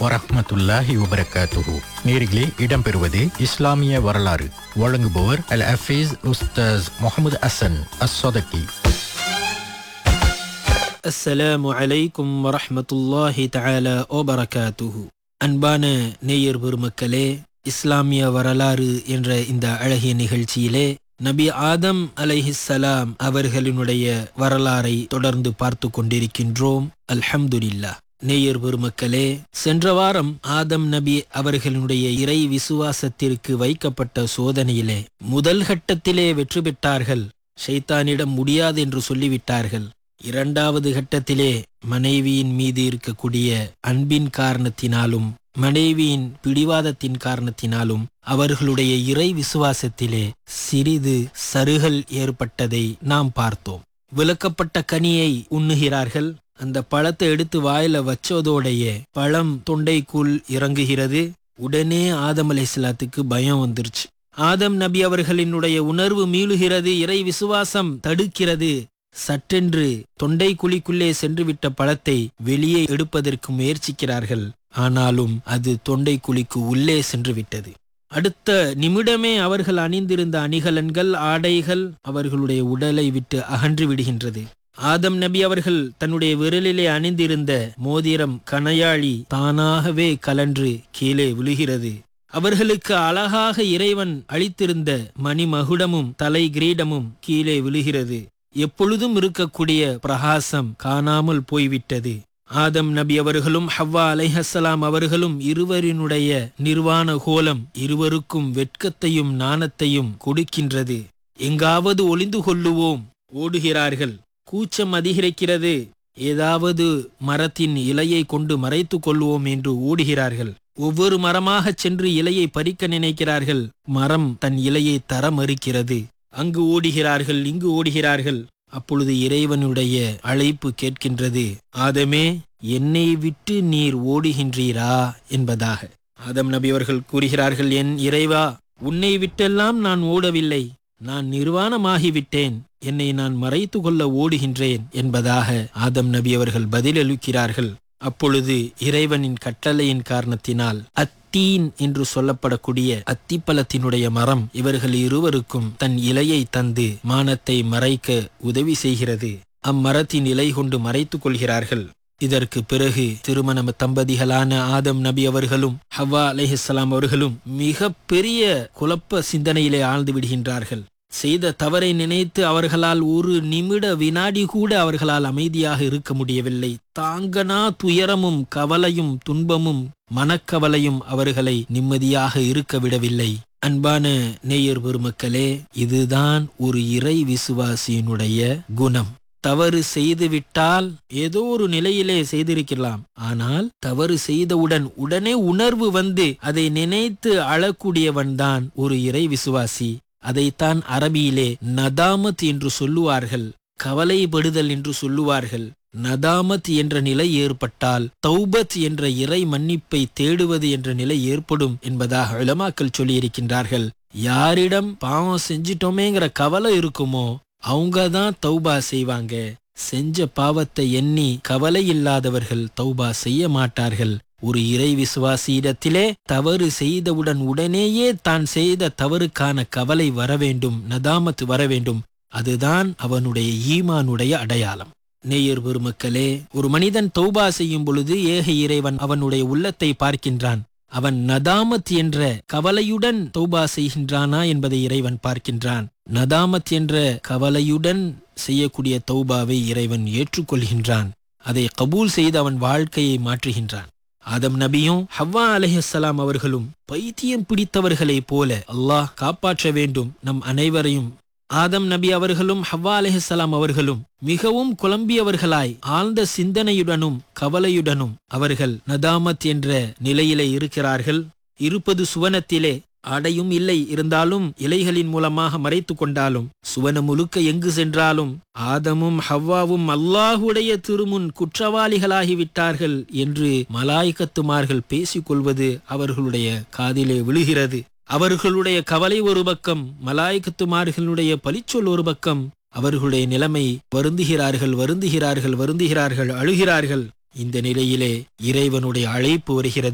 வரஹ்மத்துல்லாஹி வபரகாத்துஹு நேரிலே இடம்பெறுவது இஸ்லாமிய வரலாறு வழங்குபவர் அல் ஹஃபீஸ் உஸ்தாஸ் முகமது அசன் அஸ்ஸதகி அஸ்ஸலாமு அலைக்கும் வரஹ்மத்துல்லாஹி தஆலா வபரகாத்துஹு அன்பான நேயர் பெருமக்களே இஸ்லாமிய வரலாறு என்ற இந்த அழகிய நிகழ்ச்சியிலே நபி ஆதம் அலைஹிஸ்ஸலாம் அவர்களினுடைய வரலாறை தொடர்ந்து பார்த்து கொண்டிருக்கின்றோம் அல்ஹம்துலில்லாஹ் நேயர் பெருமக்களே சென்ற வாரம் ஆதம் நபி அவர்களினுடைய இறை விசுவாசத்திற்கு வைக்கப்பட்ட சோதனையிலே முதல் கட்டத்திலே வெற்றி பெற்றார்கள் ஷைத்தானிடம் முடியாது என்று சொல்லிவிட்டார்கள் இரண்டாவது கட்டத்திலே மனைவியின் மீது இருக்கக்கூடிய அன்பின் காரணத்தினாலும் மனைவியின் பிடிவாதத்தின் காரணத்தினாலும் அவர்களுடைய இறை விசுவாசத்திலே சிறிது சருகல் ஏற்பட்டதை நாம் பார்த்தோம் விளக்கப்பட்ட கனியை உண்ணுகிறார்கள் அந்த பழத்தை எடுத்து வாயில வச்சதோடைய பழம் தொண்டைக்குள் இறங்குகிறது உடனே ஆதம் அலைஹிஸ்ஸலாத்துக்கு பயம் வந்துருச்சு ஆதம் நபி அவர்களினுடைய உணர்வு மீளுகிறது இறை விசுவாசம் தடுக்கிறது சட்டென்று தொண்டை குழிக்குள்ளே சென்றுவிட்ட பழத்தை வெளியே எடுப்பதற்கு முயற்சிக்கிறார்கள் ஆனாலும் அது தொண்டை குழிக்கு உள்ளே சென்று விட்டது அடுத்த நிமிடமே அவர்கள் அணிந்திருந்த அணிகலன்கள் ஆடைகள் அவர்களுடைய உடலை விட்டு அகன்று விடுகின்றது ஆதம் நபி அவர்கள் தன்னுடைய விரலிலே அணிந்திருந்த மோதிரம் கணையாழி தானாகவே கலன்று கீழே விழுகிறது அவர்களுக்கு அழகாக இறைவன் அளித்திருந்த மணிமகுடமும் தலை கிரீடமும் கீழே விழுகிறது எப்பொழுதும் இருக்கக்கூடிய பிரகாசம் காணாமல் போய்விட்டது ஆதம் நபி அவர்களும் ஹவ்வா அலைஹஸ்ஸலாம் அவர்களும் இருவரினுடைய நிர்வாண கோலம் இருவருக்கும் வெட்கத்தையும் நாணத்தையும் கொடுக்கின்றது எங்காவது ஒளிந்து கொள்ளுவோம் ஓடுகிறார்கள் கூச்சம் அதிகரிக்கிறது ஏதாவது மரத்தின் இலையை கொண்டு மறைத்து கொள்வோம் என்று ஓடுகிறார்கள் ஒவ்வொரு மரமாகச் சென்று இலையை பறிக்க நினைக்கிறார்கள் மரம் தன் இலையை தர மறுக்கிறது அங்கு ஓடுகிறார்கள் இங்கு ஓடுகிறார்கள் அப்பொழுது இறைவனுடைய அழைப்பு கேட்கின்றது ஆதமே என்னை விட்டு நீர் ஓடுகின்றீரா என்பதாக ஆதம் நபி அவர்கள் கூறுகிறார்கள் என் இறைவா உன்னை விட்டெல்லாம் நான் ஓடவில்லை நான் நிர்வாணமாகிவிட்டேன் என்னை நான் மறைத்து கொள்ள ஓடுகின்றேன் என்பதாக ஆதம் நபி அவர்கள் பதிலளிக்கிறார்கள் அப்பொழுது இறைவனின் கட்டளையின் காரணத்தினால் அத்தீன் என்று சொல்லப்படக்கூடிய அத்திப்பழத்தினுடைய மரம் இவர்கள் இருவருக்கும் தன் இலையை தந்து மானத்தை மறைக்க உதவி செய்கிறது அம்மரத்தின் இலை கொண்டு மறைத்துக் கொள்கிறார்கள் இதற்கு பிறகு திருமண தம்பதிகளான ஆதம் நபி அவர்களும் ஹவ்வா அலைஹிஸ்ஸலாம் அவர்களும் மிக பெரிய குழப்ப சிந்தனையிலே ஆழ்ந்து விடுகின்றார்கள் செய்த தவறை நினைத்து அவர்களால் ஒரு நிமிட வினாடி கூட அவர்களால் அமைதியாக இருக்க முடியவில்லை தாங்கனா துயரமும் கவலையும் துன்பமும் மனக்கவலையும் அவர்களை நிம்மதியாக இருக்க விடவில்லை அன்பான நேயர் பெருமக்களே இதுதான் ஒரு இறை விசுவாசியினுடைய குணம் தவறு செய்துவிட்டால் ஏதோ ஒரு நிலையிலே செய்திருக்கலாம் ஆனால் தவறு செய்தவுடன் உடனே உணர்வு வந்து அதை நினைத்து அழக்கூடியவன்தான் ஒரு இறை விசுவாசி அதைத்தான் அரபியிலே நதாமத் என்று சொல்லுவார்கள் கவலைப்படுதல் என்று சொல்லுவார்கள் நதாமத் என்ற நிலை ஏற்பட்டால் தௌபத் என்ற இறை மன்னிப்பை தேடுவது என்ற நிலை ஏற்படும் என்பதாக இளமாக்கள் சொல்லியிருக்கின்றார்கள் யாரிடம் பாவம் செஞ்சிட்டோமேங்கிற கவலை இருக்குமோ அவங்க தான் தௌபா செய்வாங்க செஞ்ச பாவத்தை எண்ணி கவலை இல்லாதவர்கள் தௌபா செய்ய மாட்டார்கள் ஒரு இறை விசுவாசியிடத்திலே தவறு செய்தவுடன் உடனேயே தான் செய்த தவறுக்கான கவலை வர வேண்டும் நதாமத் வர வேண்டும் அதுதான் அவனுடைய ஈமானுடைய அடையாளம் நேயர் பெருமக்களே ஒரு மனிதன் தௌபா செய்யும் பொழுது ஏக இறைவன் அவனுடைய உள்ளத்தை பார்க்கின்றான் அவன் நதாமத் என்ற கவலையுடன் தௌபா செய்கின்றானா என்பதை இறைவன் பார்க்கின்றான் நதாமத் என்ற கவலையுடன் செய்யக்கூடிய தௌபாவை இறைவன் ஏற்றுக்கொள்கின்றான் அதை கபூல் செய்து அவன் வாழ்க்கையை மாற்றுகின்றான் ஆதம் நபியும் ஹவ்வா அலைஹிஸ்ஸலாம் அவர்களும் பைத்தியம் பிடித்தவர்களைப் போல அல்லாஹ் காப்பாற்ற வேண்டும் நம் அனைவரையும் ஆதம் நபி அவர்களும் ஹவ்வா அலைஹிஸ்ஸலாம் அவர்களும் மிகவும் குழம்பியவர்களாய் ஆழ்ந்த சிந்தனையுடனும் கவலையுடனும் அவர்கள் நதாமத் என்ற நிலையிலே இருக்கிறார்கள் இருப்பது சுவனத்திலே ஆடையும் இல்லை இருந்தாலும் இலைகளின் மூலமாக மறைத்து கொண்டாலும் சுவன முழுக்க எங்கு சென்றாலும் ஆதமும் ஹவ்வாவும் அல்லாஹுடைய திருமுன் குற்றவாளிகளாகிவிட்டார்கள் என்று மலாய்கத்துமார்கள் பேசிக்கொள்வது அவர்களுடைய காதிலே விழுகிறது அவர்களுடைய கவலை ஒரு பக்கம் மலாய்கத்துமார்களுடைய பழிச்சொல் ஒரு பக்கம் அவர்களுடைய நிலைமை வருந்துகிறார்கள் வருந்துகிறார்கள் வருந்துகிறார்கள் அழுகிறார்கள் இந்த நிலையிலே இறைவனுடைய அழைப்பு வருகிறது